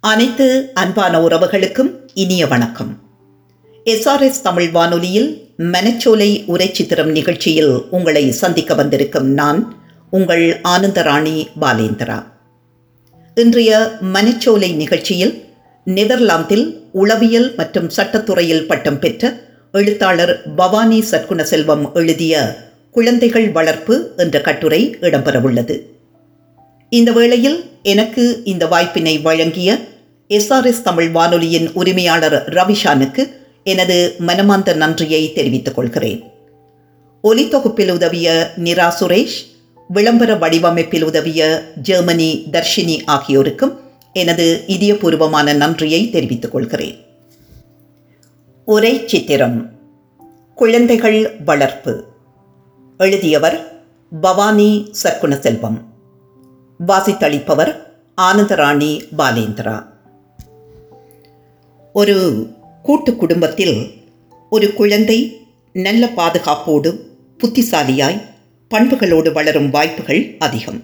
அனைத்து அன்பான உறவுகளுக்கும் இனிய வணக்கம் எஸ்ஆர்எஸ் தமிழ் வானொலியில் மனச்சோலை உரைச்சித்திரம் நிகழ்ச்சியில் உங்களை சந்திக்க வந்திருக்கும் நான் உங்கள் ஆனந்தராணி பாலேந்திரா இன்றைய மனச்சோலை நிகழ்ச்சியில் நெதர்லாந்தில் உளவியல் மற்றும் சட்டத்துறையில் பட்டம் பெற்ற எழுத்தாளர் பவானி சற்குணசெல்வம் எழுதிய குழந்தைகள் வளர்ப்பு என்ற கட்டுரை இடம்பெறவுள்ளது இந்த வேளையில் எனக்கு இந்த வாய்ப்பினை வழங்கிய எஸ்ஆர்எஸ் தமிழ் வானொலியின் உரிமையாளர் ரவிஷானுக்கு எனது மனமார்ந்த நன்றியை தெரிவித்துக் கொள்கிறேன் ஒலித்தொகுப்பில் உதவிய நிரா சுரேஷ் விளம்பர வடிவமைப்பில் உதவிய ஜெர்மனி தர்ஷினி ஆகியோருக்கும் எனது இதயபூர்வமான நன்றியை தெரிவித்துக் கொள்கிறேன் உரை சித்திரம் குழந்தைகள் வளர்ப்பு எழுதியவர் பவானி சற்குணசெல்வம் வாசித்தளிப்பவர் ஆனந்தராணி பாலேந்திரா ஒரு கூட்டு குடும்பத்தில் ஒரு குழந்தை நல்ல பாதுகாப்போடு புத்திசாலியாய் பண்புகளோடு வளரும் வாய்ப்புகள் அதிகம்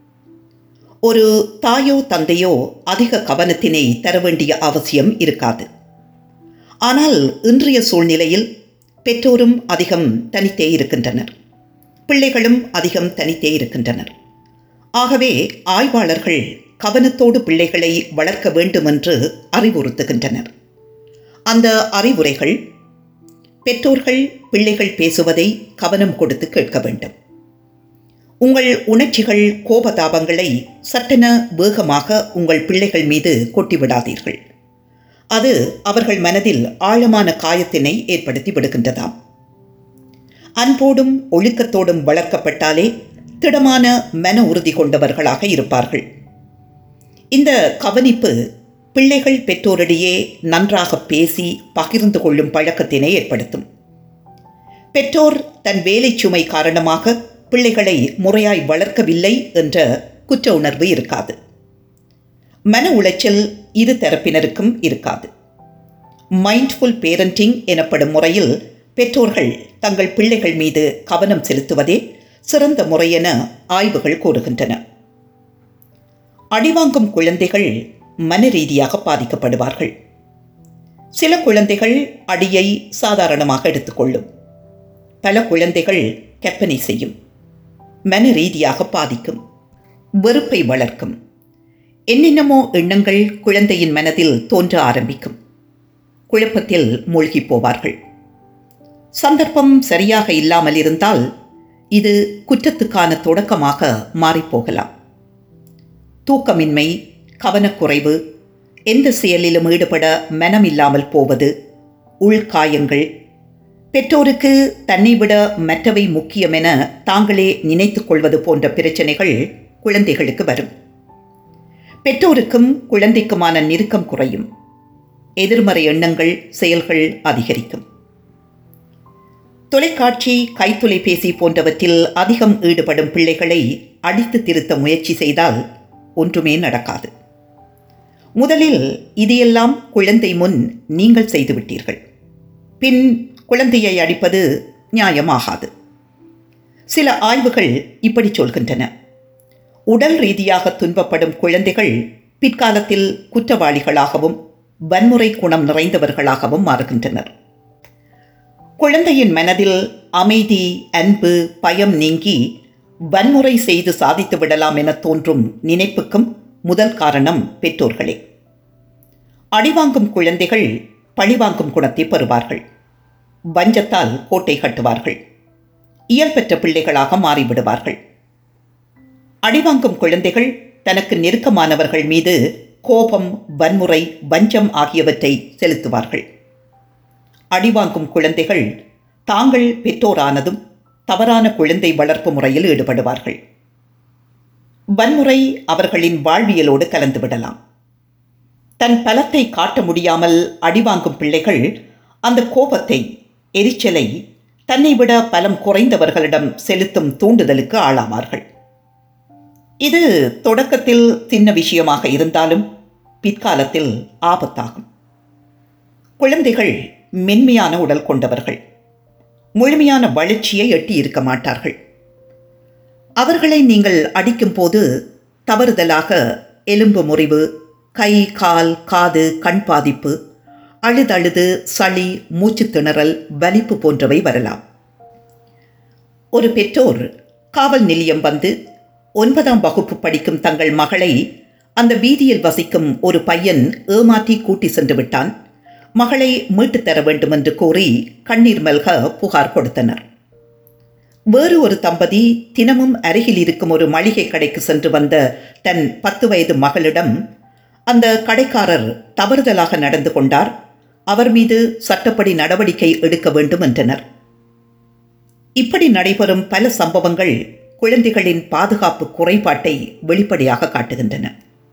ஒரு தாயோ தந்தையோ அதிக கவனத்தினை தர வேண்டிய அவசியம் இருக்காது ஆனால் இன்றைய சூழ்நிலையில் பெற்றோரும் அதிகம் தனித்தே இருக்கின்றனர் பிள்ளைகளும் அதிகம் தனித்தே இருக்கின்றனர் ஆகவே ஆய்வாளர்கள் கவனத்தோடு பிள்ளைகளை வளர்க்க வேண்டும் என்று அறிவுறுத்துகின்றனர் அந்த அறிவுரைகள் பெற்றோர்கள் பிள்ளைகள் பேசுவதை கவனம் கொடுத்து கேட்க வேண்டும் உங்கள் உணர்ச்சிகள் கோபதாபங்களை சட்டென வேகமாக உங்கள் பிள்ளைகள் மீது கொட்டிவிடாதீர்கள் அது அவர்கள் மனதில் ஆழமான காயத்தினை ஏற்படுத்தி விடுகின்றதாம் அன்போடும் ஒழுக்கத்தோடும் வளர்க்கப்பட்டாலே திடமான மன உறுதி கொண்டவர்களாக இருப்பார்கள் இந்த கவனிப்பு பிள்ளைகள் பெற்றோரிடையே நன்றாக பேசி பகிர்ந்து கொள்ளும் பழக்கத்தினை ஏற்படுத்தும் பெற்றோர் தன் வேலை சுமை காரணமாக பிள்ளைகளை முறையாய் வளர்க்கவில்லை என்ற குற்ற உணர்வு இருக்காது மன உளைச்சல் இரு தரப்பினருக்கும் இருக்காது மைண்ட்ஃபுல் பேரண்டிங் எனப்படும் முறையில் பெற்றோர்கள் தங்கள் பிள்ளைகள் மீது கவனம் செலுத்துவதே சிறந்த முறையென ஆய்வுகள் கூறுகின்றன அடிவாங்கும் குழந்தைகள் மன ரீதியாக பாதிக்கப்படுவார்கள் சில குழந்தைகள் அடியை சாதாரணமாக எடுத்துக்கொள்ளும் பல குழந்தைகள் கற்பனை செய்யும் மன ரீதியாக பாதிக்கும் வெறுப்பை வளர்க்கும் என்னென்னமோ எண்ணங்கள் குழந்தையின் மனதில் தோன்ற ஆரம்பிக்கும் குழப்பத்தில் மூழ்கி போவார்கள் சந்தர்ப்பம் சரியாக இல்லாமல் இருந்தால் இது குற்றத்துக்கான தொடக்கமாக மாறிப்போகலாம் தூக்கமின்மை கவனக்குறைவு எந்த செயலிலும் ஈடுபட மனமில்லாமல் போவது உள்காயங்கள் பெற்றோருக்கு தன்னை விட மற்றவை முக்கியம் என தாங்களே நினைத்துக் கொள்வது போன்ற பிரச்சனைகள் குழந்தைகளுக்கு வரும் பெற்றோருக்கும் குழந்தைக்குமான நெருக்கம் குறையும் எதிர்மறை எண்ணங்கள் செயல்கள் அதிகரிக்கும் தொலைக்காட்சி கைத்தொலைபேசி போன்றவற்றில் அதிகம் ஈடுபடும் பிள்ளைகளை அடித்து திருத்த முயற்சி செய்தால் ஒன்றுமே நடக்காது முதலில் இதையெல்லாம் குழந்தை முன் நீங்கள் செய்துவிட்டீர்கள் பின் குழந்தையை அடிப்பது நியாயமாகாது சில ஆய்வுகள் இப்படி சொல்கின்றன உடல் ரீதியாக துன்பப்படும் குழந்தைகள் பிற்காலத்தில் குற்றவாளிகளாகவும் வன்முறை குணம் நிறைந்தவர்களாகவும் மாறுகின்றனர் குழந்தையின் மனதில் அமைதி அன்பு பயம் நீங்கி வன்முறை செய்து சாதித்து விடலாம் என தோன்றும் நினைப்புக்கும் முதல் காரணம் பெற்றோர்களே அடிவாங்கும் குழந்தைகள் பழிவாங்கும் குணத்தை பெறுவார்கள் வஞ்சத்தால் கோட்டை கட்டுவார்கள் இயல்பெற்ற பிள்ளைகளாக மாறிவிடுவார்கள் அடிவாங்கும் குழந்தைகள் தனக்கு நெருக்கமானவர்கள் மீது கோபம் வன்முறை வஞ்சம் ஆகியவற்றை செலுத்துவார்கள் அடிவாங்கும் குழந்தைகள் தாங்கள் பெற்றோரானதும் தவறான குழந்தை வளர்ப்பு முறையில் ஈடுபடுவார்கள் வன்முறை அவர்களின் வாழ்வியலோடு கலந்துவிடலாம் தன் பலத்தை காட்ட முடியாமல் அடிவாங்கும் பிள்ளைகள் அந்த கோபத்தை எரிச்சலை தன்னை விட பலம் குறைந்தவர்களிடம் செலுத்தும் தூண்டுதலுக்கு ஆளாவார்கள் இது தொடக்கத்தில் சின்ன விஷயமாக இருந்தாலும் பிற்காலத்தில் ஆபத்தாகும் குழந்தைகள் மென்மையான உடல் கொண்டவர்கள் முழுமையான வளர்ச்சியை எட்டி இருக்க மாட்டார்கள் அவர்களை நீங்கள் அடிக்கும்போது தவறுதலாக எலும்பு முறிவு கை கால் காது கண் பாதிப்பு அழுதழுது சளி மூச்சுத் திணறல் வலிப்பு போன்றவை வரலாம் ஒரு பெற்றோர் காவல் நிலையம் வந்து ஒன்பதாம் வகுப்பு படிக்கும் தங்கள் மகளை அந்த வீதியில் வசிக்கும் ஒரு பையன் ஏமாற்றி கூட்டி சென்று விட்டான் மகளை மீட்டுத் தர வேண்டும் என்று கோரி கண்ணீர் மல்க புகார் கொடுத்தனர் வேறு ஒரு தம்பதி தினமும் அருகில் இருக்கும் ஒரு மளிகை கடைக்கு சென்று வந்த தன் பத்து வயது மகளிடம் அந்த கடைக்காரர் தவறுதலாக நடந்து கொண்டார் அவர் மீது சட்டப்படி நடவடிக்கை எடுக்க வேண்டும் என்றனர் இப்படி நடைபெறும் பல சம்பவங்கள் குழந்தைகளின் பாதுகாப்பு குறைபாட்டை வெளிப்படையாக காட்டுகின்றன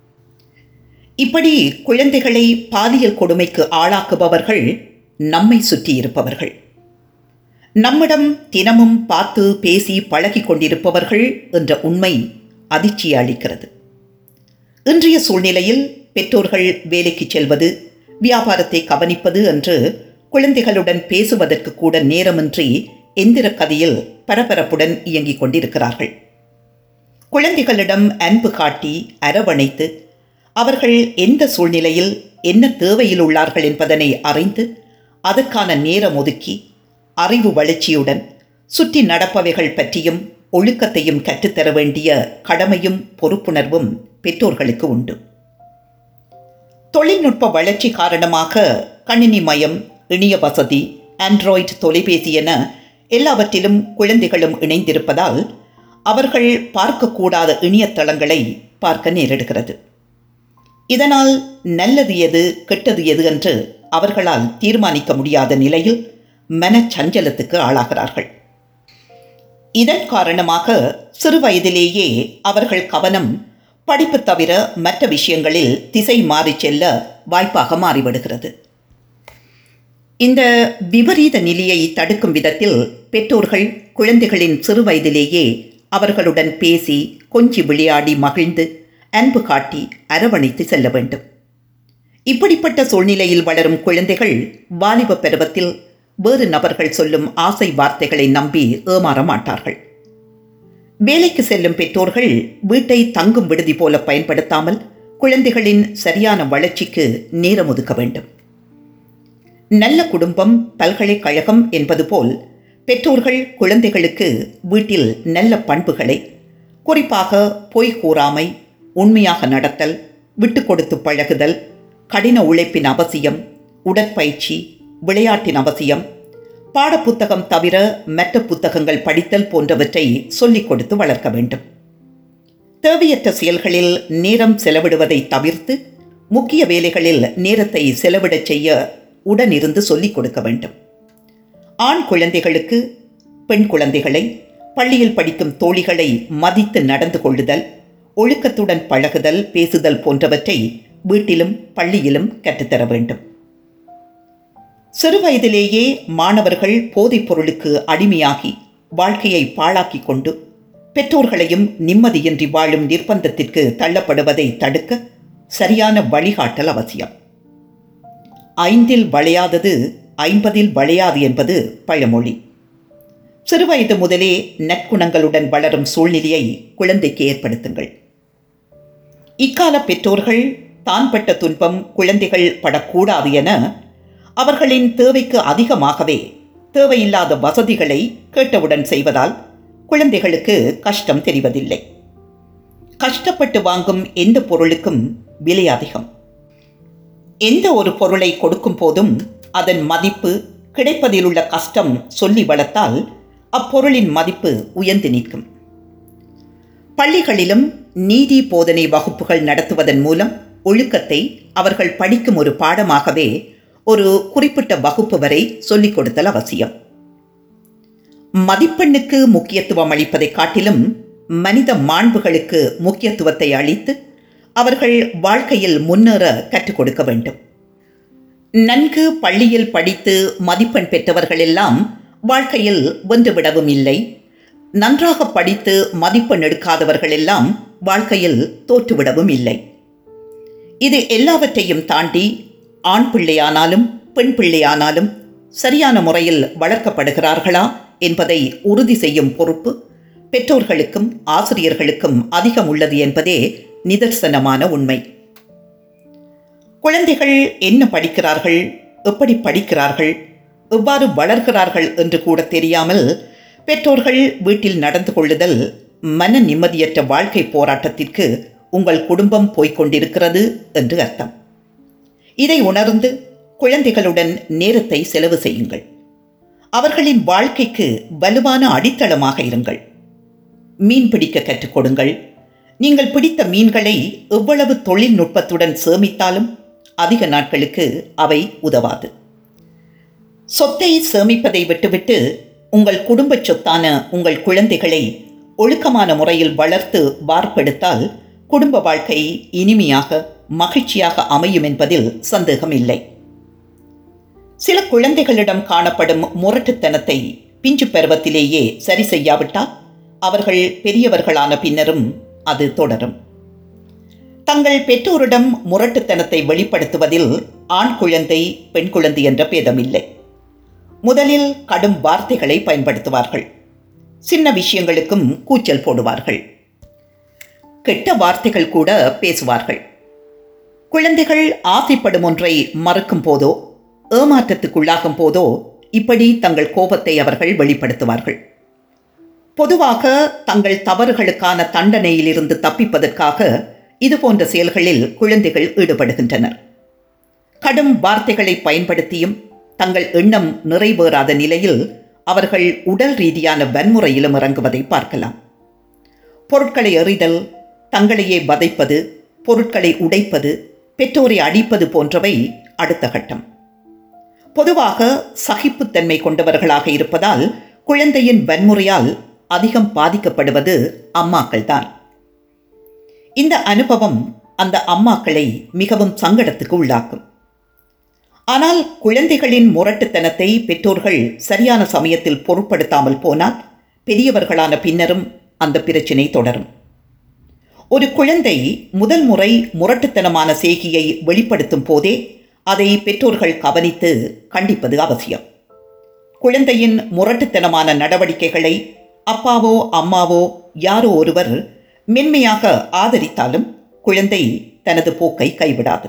இப்படி குழந்தைகளை பாலியல் கொடுமைக்கு ஆளாக்குபவர்கள் நம்மை சுற்றி இருப்பவர்கள் நம்மிடம் தினமும் பார்த்து பேசி பழகி கொண்டிருப்பவர்கள் என்ற உண்மை அதிர்ச்சியை அளிக்கிறது இன்றைய சூழ்நிலையில் பெற்றோர்கள் வேலைக்கு செல்வது வியாபாரத்தை கவனிப்பது என்று குழந்தைகளுடன் பேசுவதற்கு கூட நேரமின்றி எந்திர கதையில் பரபரப்புடன் இயங்கிக் கொண்டிருக்கிறார்கள் குழந்தைகளிடம் அன்பு காட்டி அரவணைத்து அவர்கள் எந்த சூழ்நிலையில் என்ன தேவையில் உள்ளார்கள் என்பதனை அறிந்து அதற்கான நேரம் ஒதுக்கி அறிவு வளர்ச்சியுடன் சுற்றி நடப்பவைகள் பற்றியும் ஒழுக்கத்தையும் கற்றுத்தர வேண்டிய கடமையும் பொறுப்புணர்வும் பெற்றோர்களுக்கு உண்டு தொழில்நுட்ப வளர்ச்சி காரணமாக கணினி மயம் இணைய வசதி ஆண்ட்ராய்டு தொலைபேசி என எல்லாவற்றிலும் குழந்தைகளும் இணைந்திருப்பதால் அவர்கள் பார்க்கக்கூடாத இணையதளங்களை பார்க்க நேரிடுகிறது இதனால் நல்லது எது கெட்டது எது என்று அவர்களால் தீர்மானிக்க முடியாத நிலையில் மனச்சஞ்சலத்துக்கு ஆளாகிறார்கள் இதன் காரணமாக சிறு வயதிலேயே அவர்கள் கவனம் படிப்பு தவிர மற்ற விஷயங்களில் திசை மாறி செல்ல வாய்ப்பாக மாறிவிடுகிறது இந்த விபரீத நிலையை தடுக்கும் விதத்தில் பெற்றோர்கள் குழந்தைகளின் சிறு வயதிலேயே அவர்களுடன் பேசி கொஞ்சி விளையாடி மகிழ்ந்து அன்பு காட்டி அரவணைத்து செல்ல வேண்டும் இப்படிப்பட்ட சூழ்நிலையில் வளரும் குழந்தைகள் வாலிப பருவத்தில் வேறு நபர்கள் சொல்லும் ஆசை வார்த்தைகளை நம்பி ஏமாற மாட்டார்கள் வேலைக்கு செல்லும் பெற்றோர்கள் வீட்டை தங்கும் விடுதி போல பயன்படுத்தாமல் குழந்தைகளின் சரியான வளர்ச்சிக்கு நேரம் ஒதுக்க வேண்டும் நல்ல குடும்பம் பல்கலைக்கழகம் என்பது போல் பெற்றோர்கள் குழந்தைகளுக்கு வீட்டில் நல்ல பண்புகளை குறிப்பாக பொய் கூறாமை உண்மையாக நடத்தல் விட்டு கொடுத்து பழகுதல் கடின உழைப்பின் அவசியம் உடற்பயிற்சி விளையாட்டின் அவசியம் பாடப்புத்தகம் தவிர மற்ற புத்தகங்கள் படித்தல் போன்றவற்றை சொல்லிக் கொடுத்து வளர்க்க வேண்டும் தேவையற்ற செயல்களில் நேரம் செலவிடுவதை தவிர்த்து முக்கிய வேலைகளில் நேரத்தை செலவிடச் செய்ய உடனிருந்து சொல்லிக் கொடுக்க வேண்டும் ஆண் குழந்தைகளுக்கு பெண் குழந்தைகளை பள்ளியில் படிக்கும் தோழிகளை மதித்து நடந்து கொள்ளுதல் ஒழுக்கத்துடன் பழகுதல் பேசுதல் போன்றவற்றை வீட்டிலும் பள்ளியிலும் கற்றுத்தர வேண்டும் சிறு வயதிலேயே மாணவர்கள் போதைப் பொருளுக்கு அடிமையாகி வாழ்க்கையை பாழாக்கி கொண்டு பெற்றோர்களையும் நிம்மதியின்றி வாழும் நிர்பந்தத்திற்கு தள்ளப்படுவதை தடுக்க சரியான வழிகாட்டல் அவசியம் ஐந்தில் வளையாதது ஐம்பதில் வளையாது என்பது பழமொழி சிறுவயது முதலே நற்குணங்களுடன் வளரும் சூழ்நிலையை குழந்தைக்கு ஏற்படுத்துங்கள் இக்கால பெற்றோர்கள் தான் பட்ட துன்பம் குழந்தைகள் படக்கூடாது என அவர்களின் தேவைக்கு அதிகமாகவே தேவையில்லாத வசதிகளை கேட்டவுடன் செய்வதால் குழந்தைகளுக்கு கஷ்டம் தெரிவதில்லை கஷ்டப்பட்டு வாங்கும் எந்த பொருளுக்கும் விலை அதிகம் எந்த ஒரு பொருளை கொடுக்கும் போதும் அதன் மதிப்பு கிடைப்பதில் உள்ள கஷ்டம் சொல்லி வளர்த்தால் அப்பொருளின் மதிப்பு உயர்ந்து நிற்கும் பள்ளிகளிலும் நீதி போதனை வகுப்புகள் நடத்துவதன் மூலம் ஒழுக்கத்தை அவர்கள் படிக்கும் ஒரு பாடமாகவே ஒரு குறிப்பிட்ட வகுப்பு வரை சொல்லிக் கொடுத்தல் அவசியம் மதிப்பெண்ணுக்கு முக்கியத்துவம் அளிப்பதை காட்டிலும் மனித மாண்புகளுக்கு முக்கியத்துவத்தை அளித்து அவர்கள் வாழ்க்கையில் முன்னேற கற்றுக் கொடுக்க வேண்டும் நன்கு பள்ளியில் படித்து மதிப்பெண் பெற்றவர்கள் எல்லாம் வாழ்க்கையில் வென்றுவிடவும் இல்லை நன்றாக படித்து மதிப்பெண் எடுக்காதவர்கள் எல்லாம் வாழ்க்கையில் தோற்றுவிடவும் இல்லை இது எல்லாவற்றையும் தாண்டி ஆண் பிள்ளையானாலும் பெண் பிள்ளையானாலும் சரியான முறையில் வளர்க்கப்படுகிறார்களா என்பதை உறுதி செய்யும் பொறுப்பு பெற்றோர்களுக்கும் ஆசிரியர்களுக்கும் அதிகம் உள்ளது என்பதே நிதர்சனமான உண்மை குழந்தைகள் என்ன படிக்கிறார்கள் எப்படி படிக்கிறார்கள் எவ்வாறு வளர்கிறார்கள் என்று கூட தெரியாமல் பெற்றோர்கள் வீட்டில் நடந்து கொள்ளுதல் மன நிம்மதியற்ற வாழ்க்கை போராட்டத்திற்கு உங்கள் குடும்பம் போய்க் கொண்டிருக்கிறது என்று அர்த்தம் இதை உணர்ந்து குழந்தைகளுடன் நேரத்தை செலவு செய்யுங்கள் அவர்களின் வாழ்க்கைக்கு வலுவான அடித்தளமாக இருங்கள் மீன் பிடிக்க கற்றுக் கொடுங்கள் நீங்கள் பிடித்த மீன்களை எவ்வளவு தொழில்நுட்பத்துடன் சேமித்தாலும் அதிக நாட்களுக்கு அவை உதவாது சொத்தை சேமிப்பதை விட்டுவிட்டு உங்கள் குடும்ப சொத்தான உங்கள் குழந்தைகளை ஒழுக்கமான முறையில் வளர்த்து வார்ப்பெடுத்தால் குடும்ப வாழ்க்கை இனிமையாக மகிழ்ச்சியாக அமையும் என்பதில் சந்தேகம் இல்லை சில குழந்தைகளிடம் காணப்படும் முரட்டுத்தனத்தை பிஞ்சு பருவத்திலேயே சரி செய்யாவிட்டால் அவர்கள் பெரியவர்களான பின்னரும் அது தொடரும் தங்கள் பெற்றோரிடம் முரட்டுத்தனத்தை வெளிப்படுத்துவதில் ஆண் குழந்தை பெண் குழந்தை என்ற பேதமில்லை முதலில் கடும் வார்த்தைகளை பயன்படுத்துவார்கள் சின்ன விஷயங்களுக்கும் கூச்சல் போடுவார்கள் கெட்ட வார்த்தைகள் கூட பேசுவார்கள் குழந்தைகள் ஆசைப்படும் ஒன்றை மறுக்கும் போதோ ஏமாற்றத்துக்குள்ளாகும் போதோ இப்படி தங்கள் கோபத்தை அவர்கள் வெளிப்படுத்துவார்கள் பொதுவாக தங்கள் தவறுகளுக்கான தண்டனையிலிருந்து தப்பிப்பதற்காக இதுபோன்ற செயல்களில் குழந்தைகள் ஈடுபடுகின்றனர் கடும் வார்த்தைகளை பயன்படுத்தியும் தங்கள் எண்ணம் நிறைவேறாத நிலையில் அவர்கள் உடல் ரீதியான வன்முறையிலும் இறங்குவதை பார்க்கலாம் பொருட்களை எறிதல் தங்களையே வதைப்பது பொருட்களை உடைப்பது பெற்றோரை அடிப்பது போன்றவை அடுத்த கட்டம் பொதுவாக சகிப்புத்தன்மை கொண்டவர்களாக இருப்பதால் குழந்தையின் வன்முறையால் அதிகம் பாதிக்கப்படுவது அம்மாக்கள்தான் இந்த அனுபவம் அந்த அம்மாக்களை மிகவும் சங்கடத்துக்கு உள்ளாக்கும் ஆனால் குழந்தைகளின் முரட்டுத்தனத்தை பெற்றோர்கள் சரியான சமயத்தில் பொருட்படுத்தாமல் போனால் பெரியவர்களான பின்னரும் அந்த பிரச்சினை தொடரும் ஒரு குழந்தை முதல் முறை முரட்டுத்தனமான செய்கையை வெளிப்படுத்தும் போதே அதை பெற்றோர்கள் கவனித்து கண்டிப்பது அவசியம் குழந்தையின் முரட்டுத்தனமான நடவடிக்கைகளை அப்பாவோ அம்மாவோ யாரோ ஒருவர் மென்மையாக ஆதரித்தாலும் குழந்தை தனது போக்கை கைவிடாது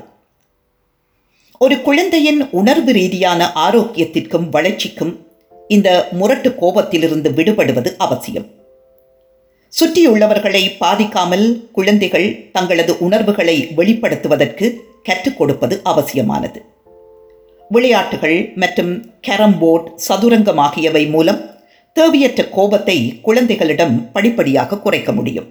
ஒரு குழந்தையின் உணர்வு ரீதியான ஆரோக்கியத்திற்கும் வளர்ச்சிக்கும் இந்த முரட்டு கோபத்திலிருந்து விடுபடுவது அவசியம் சுற்றியுள்ளவர்களை பாதிக்காமல் குழந்தைகள் தங்களது உணர்வுகளை வெளிப்படுத்துவதற்கு கற்றுக் கொடுப்பது அவசியமானது விளையாட்டுகள் மற்றும் கேரம் போர்ட் சதுரங்கம் ஆகியவை மூலம் தேவையற்ற கோபத்தை குழந்தைகளிடம் படிப்படியாக குறைக்க முடியும்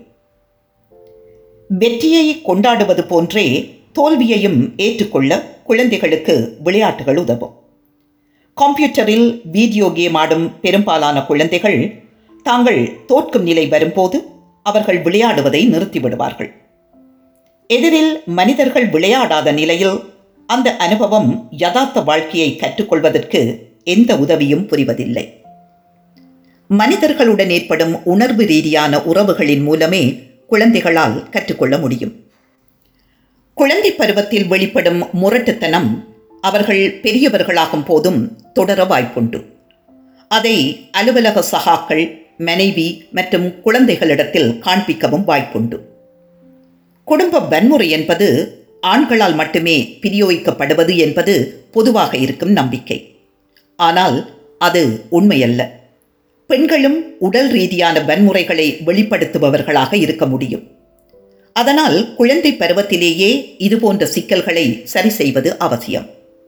வெற்றியை கொண்டாடுவது போன்றே தோல்வியையும் ஏற்றுக்கொள்ள குழந்தைகளுக்கு விளையாட்டுகள் உதவும் கம்ப்யூட்டரில் வீடியோ கேம் ஆடும் பெரும்பாலான குழந்தைகள் தாங்கள் தோற்கும் நிலை வரும்போது அவர்கள் விளையாடுவதை நிறுத்திவிடுவார்கள் எதிரில் மனிதர்கள் விளையாடாத நிலையில் அந்த அனுபவம் யதார்த்த வாழ்க்கையை கற்றுக்கொள்வதற்கு எந்த உதவியும் புரிவதில்லை மனிதர்களுடன் ஏற்படும் உணர்வு ரீதியான உறவுகளின் மூலமே குழந்தைகளால் கற்றுக்கொள்ள முடியும் குழந்தை பருவத்தில் வெளிப்படும் முரட்டுத்தனம் அவர்கள் பெரியவர்களாகும் போதும் தொடர வாய்ப்புண்டு அதை அலுவலக சகாக்கள் மனைவி மற்றும் குழந்தைகளிடத்தில் காண்பிக்கவும் வாய்ப்புண்டு குடும்ப வன்முறை என்பது ஆண்களால் மட்டுமே பிரியோகிக்கப்படுவது என்பது பொதுவாக இருக்கும் நம்பிக்கை ஆனால் அது உண்மையல்ல பெண்களும் உடல் ரீதியான வன்முறைகளை வெளிப்படுத்துபவர்களாக இருக்க முடியும் அதனால் குழந்தை பருவத்திலேயே இதுபோன்ற சிக்கல்களை சரி செய்வது அவசியம்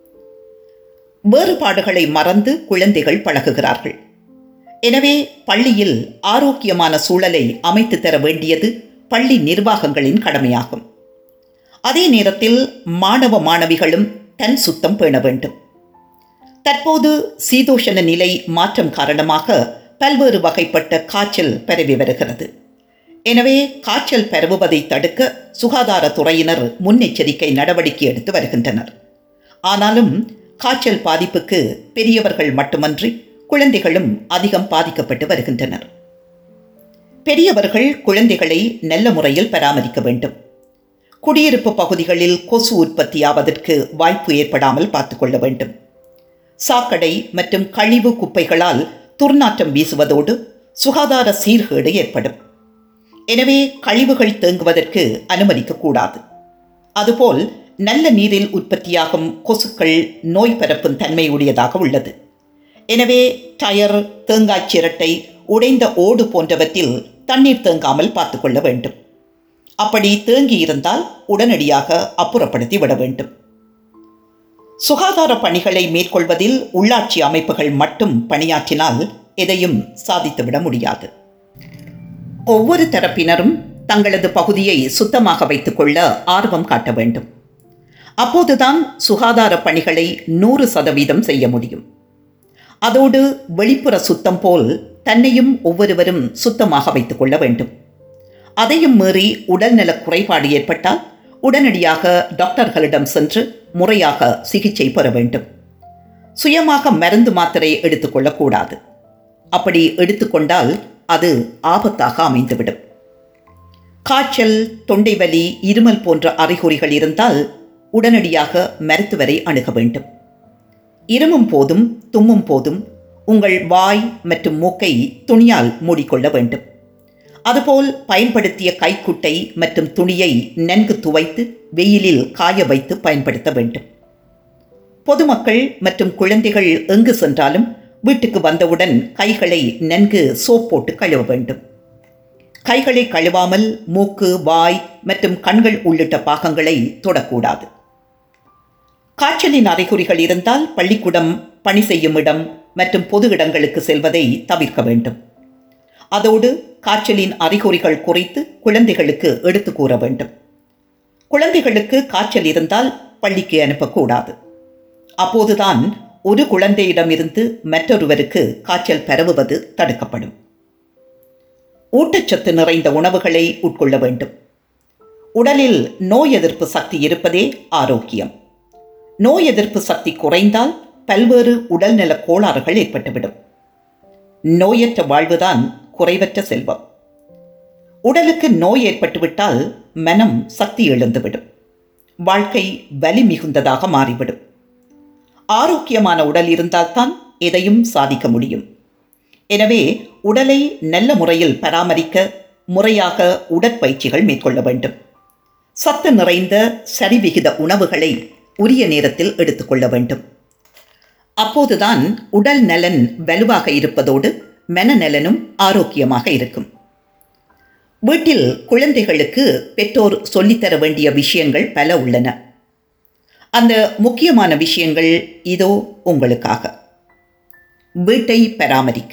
வேறுபாடுகளை மறந்து குழந்தைகள் பழகுகிறார்கள் எனவே பள்ளியில் ஆரோக்கியமான சூழலை அமைத்து தர வேண்டியது பள்ளி நிர்வாகங்களின் கடமையாகும் அதே நேரத்தில் மாணவ மாணவிகளும் தன் சுத்தம் பேண வேண்டும் தற்போது சீதோஷண நிலை மாற்றம் காரணமாக பல்வேறு வகைப்பட்ட காய்ச்சல் பரவி வருகிறது எனவே காய்ச்சல் பரவுவதை தடுக்க சுகாதாரத்துறையினர் முன்னெச்சரிக்கை நடவடிக்கை எடுத்து வருகின்றனர் ஆனாலும் காய்ச்சல் பாதிப்புக்கு பெரியவர்கள் மட்டுமன்றி குழந்தைகளும் அதிகம் பாதிக்கப்பட்டு வருகின்றனர் பெரியவர்கள் குழந்தைகளை நல்ல முறையில் பராமரிக்க வேண்டும் குடியிருப்பு பகுதிகளில் கொசு உற்பத்தியாவதற்கு வாய்ப்பு ஏற்படாமல் பார்த்துக்கொள்ள வேண்டும் சாக்கடை மற்றும் கழிவு குப்பைகளால் துர்நாற்றம் வீசுவதோடு சுகாதார சீர்கேடு ஏற்படும் எனவே கழிவுகள் தேங்குவதற்கு அனுமதிக்கக்கூடாது அதுபோல் நல்ல நீரில் உற்பத்தியாகும் கொசுக்கள் நோய் பரப்பும் தன்மை உடையதாக உள்ளது எனவே டயர் தேங்காய் சிரட்டை உடைந்த ஓடு போன்றவற்றில் தண்ணீர் தேங்காமல் பார்த்துக்கொள்ள வேண்டும் அப்படி தேங்கி இருந்தால் உடனடியாக அப்புறப்படுத்தி விட வேண்டும் சுகாதார பணிகளை மேற்கொள்வதில் உள்ளாட்சி அமைப்புகள் மட்டும் பணியாற்றினால் எதையும் சாதித்துவிட முடியாது ஒவ்வொரு தரப்பினரும் தங்களது பகுதியை சுத்தமாக வைத்துக்கொள்ள ஆர்வம் காட்ட வேண்டும் அப்போதுதான் சுகாதார பணிகளை நூறு சதவீதம் செய்ய முடியும் அதோடு வெளிப்புற சுத்தம் போல் தன்னையும் ஒவ்வொருவரும் சுத்தமாக வைத்துக்கொள்ள வேண்டும் அதையும் மீறி உடல்நல குறைபாடு ஏற்பட்டால் உடனடியாக டாக்டர்களிடம் சென்று முறையாக சிகிச்சை பெற வேண்டும் சுயமாக மருந்து மாத்திரை எடுத்துக்கொள்ளக்கூடாது அப்படி எடுத்துக்கொண்டால் அது ஆபத்தாக அமைந்துவிடும் காய்ச்சல் தொண்டை வலி இருமல் போன்ற அறிகுறிகள் இருந்தால் உடனடியாக மருத்துவரை அணுக வேண்டும் இருமும் போதும் தும்மும் போதும் உங்கள் வாய் மற்றும் மூக்கை துணியால் மூடிக்கொள்ள வேண்டும் அதுபோல் பயன்படுத்திய கைக்குட்டை மற்றும் துணியை நன்கு துவைத்து வெயிலில் காய வைத்து பயன்படுத்த வேண்டும் பொதுமக்கள் மற்றும் குழந்தைகள் எங்கு சென்றாலும் வீட்டுக்கு வந்தவுடன் கைகளை நன்கு சோப் போட்டு கழுவ வேண்டும் கைகளை கழுவாமல் மூக்கு வாய் மற்றும் கண்கள் உள்ளிட்ட பாகங்களை தொடக்கூடாது காய்ச்சலின் அறிகுறிகள் இருந்தால் பள்ளிக்கூடம் பணி செய்யும் இடம் மற்றும் பொது இடங்களுக்கு செல்வதை தவிர்க்க வேண்டும் அதோடு காய்ச்சலின் அறிகுறிகள் குறித்து குழந்தைகளுக்கு எடுத்து கூற வேண்டும் குழந்தைகளுக்கு காய்ச்சல் இருந்தால் பள்ளிக்கு அனுப்பக்கூடாது அப்போதுதான் ஒரு குழந்தையிடமிருந்து மற்றொருவருக்கு காய்ச்சல் பரவுவது தடுக்கப்படும் ஊட்டச்சத்து நிறைந்த உணவுகளை உட்கொள்ள வேண்டும் உடலில் நோய் எதிர்ப்பு சக்தி இருப்பதே ஆரோக்கியம் நோய் எதிர்ப்பு சக்தி குறைந்தால் பல்வேறு உடல்நல கோளாறுகள் ஏற்பட்டுவிடும் நோயற்ற வாழ்வுதான் குறைவற்ற செல்வம் உடலுக்கு நோய் ஏற்பட்டுவிட்டால் மனம் சக்தி இழந்துவிடும் வாழ்க்கை வலி மிகுந்ததாக மாறிவிடும் ஆரோக்கியமான உடல் இருந்தால்தான் எதையும் சாதிக்க முடியும் எனவே உடலை நல்ல முறையில் பராமரிக்க முறையாக உடற்பயிற்சிகள் மேற்கொள்ள வேண்டும் சத்து நிறைந்த சரிவிகித உணவுகளை உரிய நேரத்தில் எடுத்துக்கொள்ள வேண்டும் அப்போதுதான் உடல் நலன் வலுவாக இருப்பதோடு மனநலனும் ஆரோக்கியமாக இருக்கும் வீட்டில் குழந்தைகளுக்கு பெற்றோர் சொல்லித்தர வேண்டிய விஷயங்கள் பல உள்ளன அந்த முக்கியமான விஷயங்கள் இதோ உங்களுக்காக வீட்டை பராமரிக்க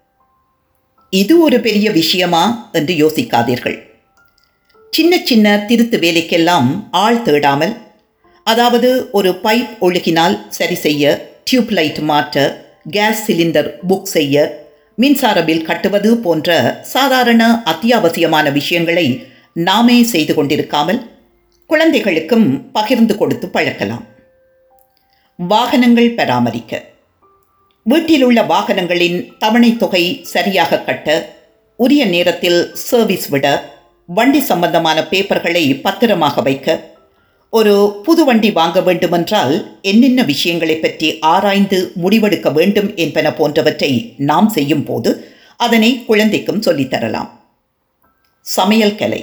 இது ஒரு பெரிய விஷயமா என்று யோசிக்காதீர்கள் சின்ன சின்ன திருத்து வேலைக்கெல்லாம் ஆள் தேடாமல் அதாவது ஒரு பைப் ஒழுகினால் சரி செய்ய டியூப் லைட் மாற்ற கேஸ் சிலிண்டர் புக் செய்ய மின்சார பில் கட்டுவது போன்ற சாதாரண அத்தியாவசியமான விஷயங்களை நாமே செய்து கொண்டிருக்காமல் குழந்தைகளுக்கும் பகிர்ந்து கொடுத்து பழக்கலாம் வாகனங்கள் பராமரிக்க வீட்டில் உள்ள வாகனங்களின் தவணை தொகை சரியாக கட்ட உரிய நேரத்தில் சர்வீஸ் விட வண்டி சம்பந்தமான பேப்பர்களை பத்திரமாக வைக்க ஒரு புது வண்டி வாங்க வேண்டுமென்றால் என்னென்ன விஷயங்களை பற்றி ஆராய்ந்து முடிவெடுக்க வேண்டும் என்பன போன்றவற்றை நாம் செய்யும் போது அதனை குழந்தைக்கும் சொல்லித்தரலாம் சமையல் கலை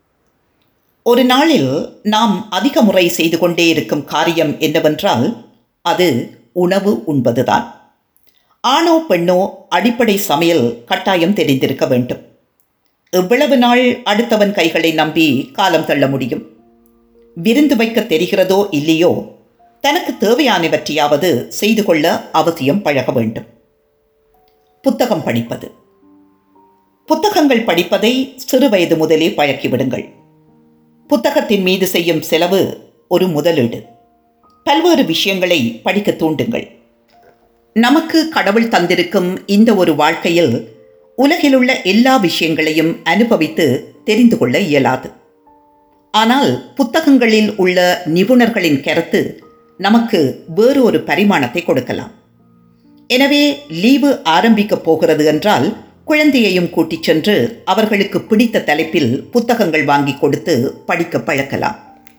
ஒரு நாளில் நாம் அதிக முறை செய்து கொண்டே இருக்கும் காரியம் என்னவென்றால் அது உணவு உண்பதுதான் ஆணோ பெண்ணோ அடிப்படை சமையல் கட்டாயம் தெரிந்திருக்க வேண்டும் எவ்வளவு நாள் அடுத்தவன் கைகளை நம்பி காலம் தள்ள முடியும் விருந்து வைக்க தெரிகிறதோ இல்லையோ தனக்கு தேவையானவற்றையாவது செய்து கொள்ள அவசியம் பழக வேண்டும் புத்தகம் படிப்பது புத்தகங்கள் படிப்பதை சிறு வயது முதலே பழக்கிவிடுங்கள் புத்தகத்தின் மீது செய்யும் செலவு ஒரு முதலீடு பல்வேறு விஷயங்களை படிக்க தூண்டுங்கள் நமக்கு கடவுள் தந்திருக்கும் இந்த ஒரு வாழ்க்கையில் உலகிலுள்ள எல்லா விஷயங்களையும் அனுபவித்து தெரிந்து கொள்ள இயலாது ஆனால் புத்தகங்களில் உள்ள நிபுணர்களின் கருத்து நமக்கு வேறு ஒரு பரிமாணத்தை கொடுக்கலாம் எனவே லீவு ஆரம்பிக்கப் போகிறது என்றால் குழந்தையையும் கூட்டிச் சென்று அவர்களுக்கு பிடித்த தலைப்பில் புத்தகங்கள் வாங்கி கொடுத்து படிக்க பழக்கலாம்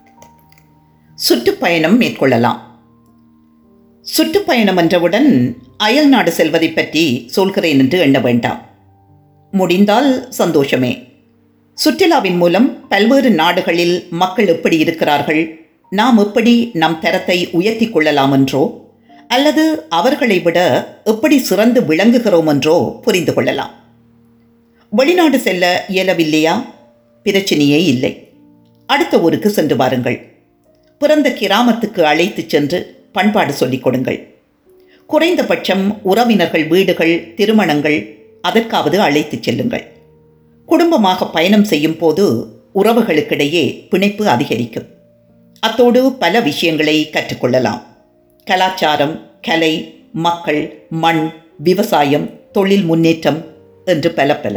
சுற்றுப்பயணம் மேற்கொள்ளலாம் சுற்றுப்பயணம் என்றவுடன் அயல் நாடு செல்வதை பற்றி சொல்கிறேன் என்று எண்ண வேண்டாம் முடிந்தால் சந்தோஷமே சுற்றுலாவின் மூலம் பல்வேறு நாடுகளில் மக்கள் எப்படி இருக்கிறார்கள் நாம் எப்படி நம் தரத்தை உயர்த்தி கொள்ளலாம் என்றோ அல்லது அவர்களை விட எப்படி சிறந்து விளங்குகிறோம் என்றோ புரிந்து கொள்ளலாம் வெளிநாடு செல்ல இயலவில்லையா பிரச்சனையே இல்லை அடுத்த ஊருக்கு சென்று வாருங்கள் பிறந்த கிராமத்துக்கு அழைத்துச் சென்று பண்பாடு சொல்லிக் கொடுங்கள் குறைந்தபட்சம் உறவினர்கள் வீடுகள் திருமணங்கள் அதற்காவது அழைத்துச் செல்லுங்கள் குடும்பமாக பயணம் செய்யும் போது உறவுகளுக்கிடையே பிணைப்பு அதிகரிக்கும் அத்தோடு பல விஷயங்களை கற்றுக்கொள்ளலாம் கலாச்சாரம் கலை மக்கள் மண் விவசாயம் தொழில் முன்னேற்றம் என்று பல பல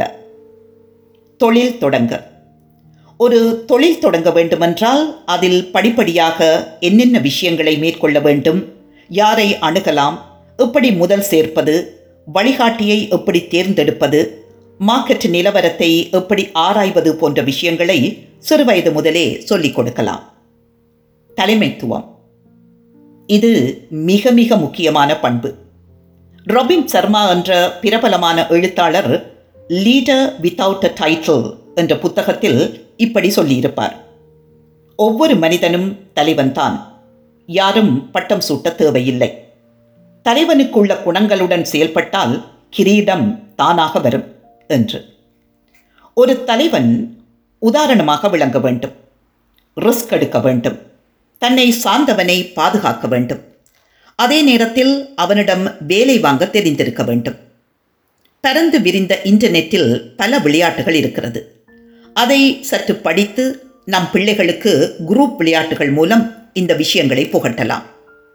தொழில் தொடங்க ஒரு தொழில் தொடங்க வேண்டுமென்றால் அதில் படிப்படியாக என்னென்ன விஷயங்களை மேற்கொள்ள வேண்டும் யாரை அணுகலாம் எப்படி முதல் சேர்ப்பது வழிகாட்டியை எப்படி தேர்ந்தெடுப்பது மார்க்கெட் நிலவரத்தை எப்படி ஆராய்வது போன்ற விஷயங்களை சிறுவயது முதலே சொல்லிக் கொடுக்கலாம் தலைமைத்துவம் இது மிக மிக முக்கியமான பண்பு ரொபின் சர்மா என்ற பிரபலமான எழுத்தாளர் லீடர் வித்தவுட் அ டைட்டில் என்ற புத்தகத்தில் இப்படி சொல்லியிருப்பார் ஒவ்வொரு மனிதனும் தலைவன்தான் யாரும் பட்டம் சூட்ட தேவையில்லை தலைவனுக்குள்ள குணங்களுடன் செயல்பட்டால் கிரீடம் தானாக வரும் என்று ஒரு தலைவன் உதாரணமாக விளங்க வேண்டும் ரிஸ்க் எடுக்க வேண்டும் தன்னை சார்ந்தவனை பாதுகாக்க வேண்டும் அதே நேரத்தில் அவனிடம் வேலை வாங்க தெரிந்திருக்க வேண்டும் பரந்து விரிந்த இன்டர்நெட்டில் பல விளையாட்டுகள் இருக்கிறது அதை சற்று படித்து நம் பிள்ளைகளுக்கு குரூப் விளையாட்டுகள் மூலம் இந்த விஷயங்களை புகட்டலாம்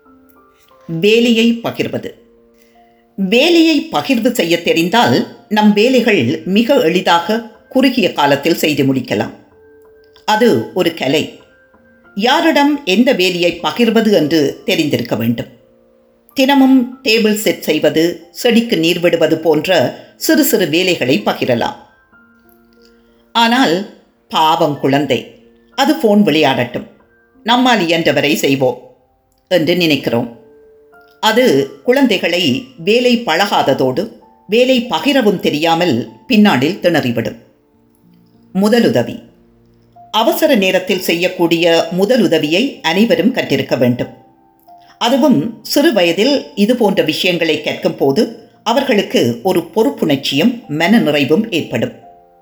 வேலையை பகிர்வது வேலையை பகிர்வு செய்ய தெரிந்தால் நம் வேலைகள் மிக எளிதாக குறுகிய காலத்தில் செய்து முடிக்கலாம் அது ஒரு கலை யாரிடம் எந்த வேலையை பகிர்வது என்று தெரிந்திருக்க வேண்டும் தினமும் டேபிள் செட் செய்வது செடிக்கு நீர் விடுவது போன்ற சிறு சிறு வேலைகளை பகிரலாம் ஆனால் பாவம் குழந்தை அது ஃபோன் விளையாடட்டும் நம்மால் இயன்றவரை செய்வோம் என்று நினைக்கிறோம் அது குழந்தைகளை வேலை பழகாததோடு வேலை பகிரவும் தெரியாமல் பின்னாடில் திணறிவிடும் முதலுதவி அவசர நேரத்தில் செய்யக்கூடிய முதலுதவியை அனைவரும் கற்றிருக்க வேண்டும் அதுவும் சிறு வயதில் இது போன்ற விஷயங்களை கேட்கும் போது அவர்களுக்கு ஒரு பொறுப்புணர்ச்சியும் மன நிறைவும் ஏற்படும்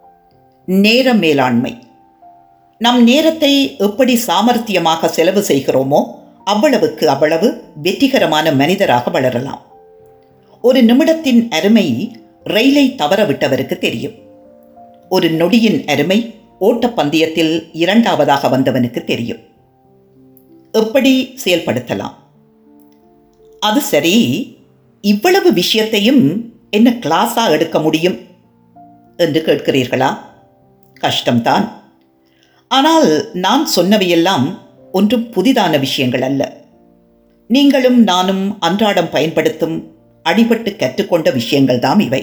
நேர மேலாண்மை நம் நேரத்தை எப்படி சாமர்த்தியமாக செலவு செய்கிறோமோ அவ்வளவுக்கு அவ்வளவு வெற்றிகரமான மனிதராக வளரலாம் ஒரு நிமிடத்தின் அருமை ரயிலை தவறவிட்டவருக்கு தெரியும் ஒரு நொடியின் அருமை ஓட்டப்பந்தயத்தில் இரண்டாவதாக வந்தவனுக்கு தெரியும் எப்படி செயல்படுத்தலாம் அது சரி இவ்வளவு விஷயத்தையும் என்ன கிளாஸாக எடுக்க முடியும் என்று கேட்கிறீர்களா கஷ்டம்தான் ஆனால் நான் சொன்னவையெல்லாம் ஒன்றும் புதிதான விஷயங்கள் அல்ல நீங்களும் நானும் அன்றாடம் பயன்படுத்தும் அடிபட்டு கற்றுக்கொண்ட விஷயங்கள் தான் இவை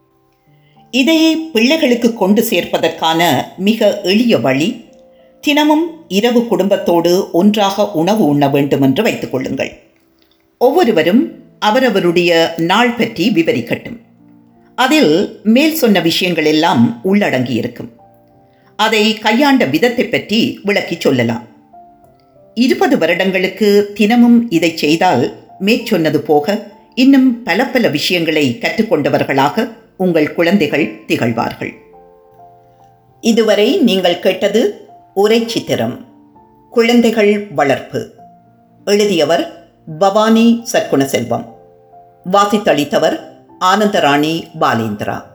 இதை பிள்ளைகளுக்கு கொண்டு சேர்ப்பதற்கான மிக எளிய வழி தினமும் இரவு குடும்பத்தோடு ஒன்றாக உணவு உண்ண வேண்டும் என்று வைத்துக் கொள்ளுங்கள் ஒவ்வொருவரும் அவரவருடைய நாள் பற்றி விவரிக்கட்டும் அதில் மேல் சொன்ன விஷயங்கள் எல்லாம் உள்ளடங்கியிருக்கும் அதை கையாண்ட விதத்தை பற்றி விளக்கி சொல்லலாம் இருபது வருடங்களுக்கு தினமும் இதை செய்தால் மேற்சொன்னது போக இன்னும் பல பல விஷயங்களை கற்றுக்கொண்டவர்களாக உங்கள் குழந்தைகள் திகழ்வார்கள் இதுவரை நீங்கள் கேட்டது உரை சித்திரம் குழந்தைகள் வளர்ப்பு எழுதியவர் பவானி சற்குண செல்வம் வாசித்தளித்தவர் ஆனந்தராணி பாலேந்திரா